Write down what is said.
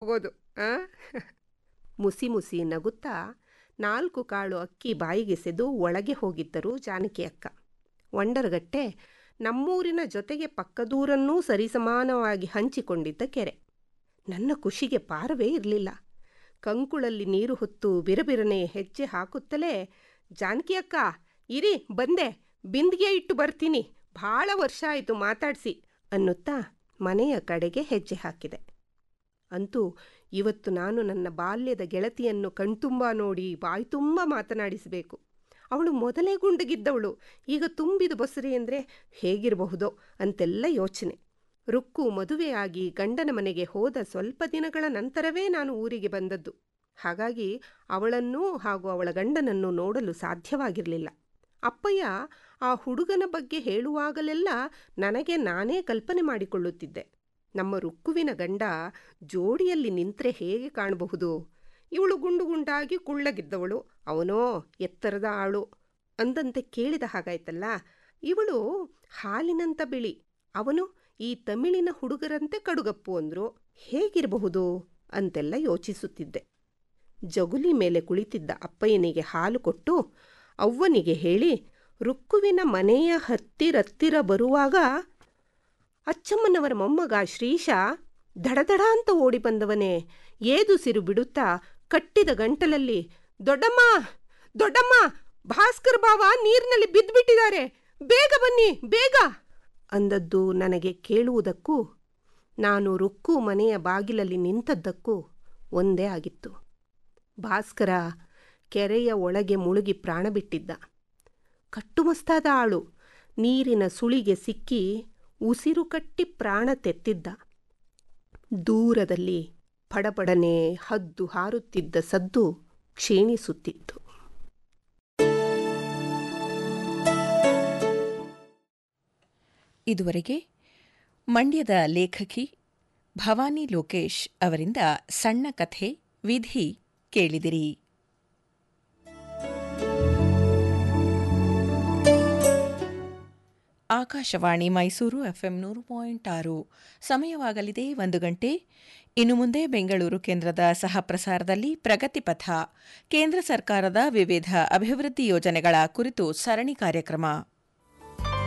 ಹೋಗ್ಬೋದು ಆ ಮುಸಿ ಮುಸಿ ನಗುತ್ತಾ ನಾಲ್ಕು ಕಾಳು ಅಕ್ಕಿ ಬಾಯಿಗೆಸೆದು ಒಳಗೆ ಹೋಗಿದ್ದರು ಜಾನಕಿ ಅಕ್ಕ ಒಂಡರಗಟ್ಟೆ ನಮ್ಮೂರಿನ ಜೊತೆಗೆ ಪಕ್ಕದೂರನ್ನೂ ಸರಿಸಮಾನವಾಗಿ ಹಂಚಿಕೊಂಡಿದ್ದ ಕೆರೆ ನನ್ನ ಖುಷಿಗೆ ಪಾರವೇ ಇರಲಿಲ್ಲ ಕಂಕುಳಲ್ಲಿ ನೀರು ಹೊತ್ತು ಬಿರಬಿರನೆ ಹೆಜ್ಜೆ ಹಾಕುತ್ತಲೇ ಜಾನಕಿ ಅಕ್ಕ ಇರಿ ಬಂದೆ ಬಿಂದಿಗೆ ಇಟ್ಟು ಬರ್ತೀನಿ ಭಾಳ ವರ್ಷ ಆಯಿತು ಮಾತಾಡಿಸಿ ಅನ್ನುತ್ತಾ ಮನೆಯ ಕಡೆಗೆ ಹೆಜ್ಜೆ ಹಾಕಿದೆ ಅಂತೂ ಇವತ್ತು ನಾನು ನನ್ನ ಬಾಲ್ಯದ ಗೆಳತಿಯನ್ನು ಕಣ್ತುಂಬ ನೋಡಿ ಬಾಯಿ ತುಂಬ ಮಾತನಾಡಿಸಬೇಕು ಅವಳು ಮೊದಲೇ ಗುಂಡಗಿದ್ದವಳು ಈಗ ತುಂಬಿದ ಬಸರಿ ಅಂದರೆ ಹೇಗಿರಬಹುದೋ ಅಂತೆಲ್ಲ ಯೋಚನೆ ರುಕ್ಕು ಮದುವೆಯಾಗಿ ಗಂಡನ ಮನೆಗೆ ಹೋದ ಸ್ವಲ್ಪ ದಿನಗಳ ನಂತರವೇ ನಾನು ಊರಿಗೆ ಬಂದದ್ದು ಹಾಗಾಗಿ ಅವಳನ್ನೂ ಹಾಗೂ ಅವಳ ಗಂಡನನ್ನು ನೋಡಲು ಸಾಧ್ಯವಾಗಿರಲಿಲ್ಲ ಅಪ್ಪಯ್ಯ ಆ ಹುಡುಗನ ಬಗ್ಗೆ ಹೇಳುವಾಗಲೆಲ್ಲ ನನಗೆ ನಾನೇ ಕಲ್ಪನೆ ಮಾಡಿಕೊಳ್ಳುತ್ತಿದ್ದೆ ನಮ್ಮ ರುಕ್ಕುವಿನ ಗಂಡ ಜೋಡಿಯಲ್ಲಿ ನಿಂತರೆ ಹೇಗೆ ಕಾಣಬಹುದು ಇವಳು ಗುಂಡು ಗುಂಡಾಗಿ ಕುಳ್ಳಗಿದ್ದವಳು ಅವನೋ ಎತ್ತರದ ಆಳು ಅಂದಂತೆ ಕೇಳಿದ ಹಾಗಾಯ್ತಲ್ಲ ಇವಳು ಹಾಲಿನಂತ ಬಿಳಿ ಅವನು ಈ ತಮಿಳಿನ ಹುಡುಗರಂತೆ ಕಡುಗಪ್ಪು ಅಂದ್ರು ಹೇಗಿರಬಹುದು ಅಂತೆಲ್ಲ ಯೋಚಿಸುತ್ತಿದ್ದೆ ಜಗುಲಿ ಮೇಲೆ ಕುಳಿತಿದ್ದ ಅಪ್ಪಯ್ಯನಿಗೆ ಹಾಲು ಕೊಟ್ಟು ಅವ್ವನಿಗೆ ಹೇಳಿ ರುಕ್ಕುವಿನ ಮನೆಯ ಹತ್ತಿರತ್ತಿರ ಬರುವಾಗ ಅಚ್ಚಮ್ಮನವರ ಮೊಮ್ಮಗ ಶ್ರೀಶ ದಡದಡ ಅಂತ ಓಡಿ ಬಂದವನೇ ಏದುಸಿರು ಬಿಡುತ್ತಾ ಕಟ್ಟಿದ ಗಂಟಲಲ್ಲಿ ದೊಡ್ಡಮ್ಮ ದೊಡ್ಡಮ್ಮ ಭಾಸ್ಕರ್ ಬಾವ ನೀರಿನಲ್ಲಿ ಬಿದ್ದುಬಿಟ್ಟಿದ್ದಾರೆ ಬೇಗ ಬನ್ನಿ ಬೇಗ ಅಂದದ್ದು ನನಗೆ ಕೇಳುವುದಕ್ಕೂ ನಾನು ರುಕ್ಕು ಮನೆಯ ಬಾಗಿಲಲ್ಲಿ ನಿಂತದ್ದಕ್ಕೂ ಒಂದೇ ಆಗಿತ್ತು ಭಾಸ್ಕರ ಕೆರೆಯ ಒಳಗೆ ಮುಳುಗಿ ಪ್ರಾಣ ಬಿಟ್ಟಿದ್ದ ಕಟ್ಟುಮಸ್ತಾದ ಆಳು ನೀರಿನ ಸುಳಿಗೆ ಸಿಕ್ಕಿ ಉಸಿರು ಕಟ್ಟಿ ಪ್ರಾಣ ತೆತ್ತಿದ್ದ ದೂರದಲ್ಲಿ ಪಡಪಡನೆ ಹದ್ದು ಹಾರುತ್ತಿದ್ದ ಸದ್ದು ಕ್ಷೀಣಿಸುತ್ತಿತ್ತು ಇದುವರೆಗೆ ಮಂಡ್ಯದ ಲೇಖಕಿ ಭವಾನಿ ಲೋಕೇಶ್ ಅವರಿಂದ ಸಣ್ಣ ಕಥೆ ವಿಧಿ ಕೇಳಿದಿರಿ ಆಕಾಶವಾಣಿ ಮೈಸೂರು ಎಫ್ಎಂ ನೂರು ಪಾಯಿಂಟ್ ಆರು ಸಮಯವಾಗಲಿದೆ ಒಂದು ಗಂಟೆ ಇನ್ನು ಮುಂದೆ ಬೆಂಗಳೂರು ಕೇಂದ್ರದ ಸಹ ಪ್ರಸಾರದಲ್ಲಿ ಪ್ರಗತಿಪಥ ಕೇಂದ್ರ ಸರ್ಕಾರದ ವಿವಿಧ ಅಭಿವೃದ್ಧಿ ಯೋಜನೆಗಳ ಕುರಿತು ಸರಣಿ ಕಾರ್ಯಕ್ರಮ